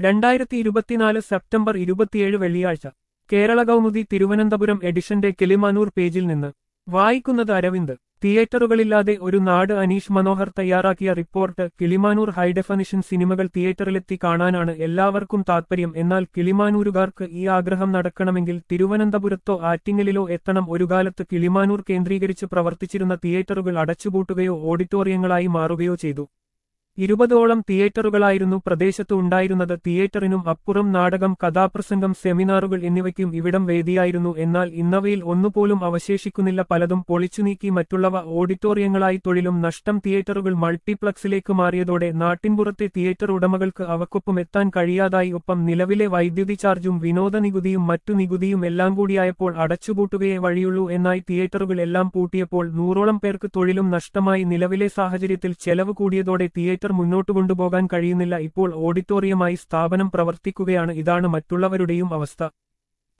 രണ്ടായിരത്തി ഇരുപത്തിനാല് സെപ്റ്റംബർ ഇരുപത്തിയേഴ് വെള്ളിയാഴ്ച കേരള കൗമുദി തിരുവനന്തപുരം എഡിഷന്റെ കിളിമാനൂർ പേജിൽ നിന്ന് വായിക്കുന്നത് അരവിന്ദ് തിയേറ്ററുകളില്ലാതെ ഒരു നാട് അനീഷ് മനോഹർ തയ്യാറാക്കിയ റിപ്പോർട്ട് കിളിമാനൂർ ഹൈഡെഫനിഷൻ സിനിമകൾ തിയേറ്ററിലെത്തി കാണാനാണ് എല്ലാവർക്കും താത്പര്യം എന്നാൽ കിളിമാനൂരുകാർക്ക് ഈ ആഗ്രഹം നടക്കണമെങ്കിൽ തിരുവനന്തപുരത്തോ ആറ്റിങ്ങലിലോ എത്തണം ഒരു കാലത്ത് കിളിമാനൂർ കേന്ദ്രീകരിച്ച് പ്രവർത്തിച്ചിരുന്ന തിയേറ്ററുകൾ അടച്ചുപൂട്ടുകയോ ഓഡിറ്റോറിയങ്ങളായി മാറുകയോ ചെയ്തു ഇരുപതോളം തിയേറ്ററുകളായിരുന്നു പ്രദേശത്ത് ഉണ്ടായിരുന്നത് തിയേറ്ററിനും അപ്പുറം നാടകം കഥാപ്രസംഗം സെമിനാറുകൾ എന്നിവയ്ക്കും ഇവിടം വേദിയായിരുന്നു എന്നാൽ ഇന്നവയിൽ ഒന്നുപോലും അവശേഷിക്കുന്നില്ല പലതും പൊളിച്ചുനീക്കി മറ്റുള്ളവ ഓഡിറ്റോറിയങ്ങളായി തൊഴിലും നഷ്ടം തിയേറ്ററുകൾ മൾട്ടിപ്ലക്സിലേക്ക് മാറിയതോടെ നാട്ടിൻപുറത്തെ തിയേറ്റർ ഉടമകൾക്ക് അവക്കൊപ്പം എത്താൻ കഴിയാതായി ഒപ്പം നിലവിലെ വൈദ്യുതി ചാർജും വിനോദ നികുതിയും മറ്റു നികുതിയും എല്ലാം കൂടിയായപ്പോൾ അടച്ചുപൂട്ടുകയേ വഴിയുള്ളൂ എന്നായി തിയേറ്ററുകൾ എല്ലാം പൂട്ടിയപ്പോൾ നൂറോളം പേർക്ക് തൊഴിലും നഷ്ടമായി നിലവിലെ സാഹചര്യത്തിൽ ചെലവ് കൂടിയതോടെ തിയേറ്റർ മുന്നോട്ട് കൊണ്ടുപോകാൻ കഴിയുന്നില്ല ഇപ്പോൾ ഓഡിറ്റോറിയമായി സ്ഥാപനം പ്രവർത്തിക്കുകയാണ് ഇതാണ് മറ്റുള്ളവരുടെയും അവസ്ഥ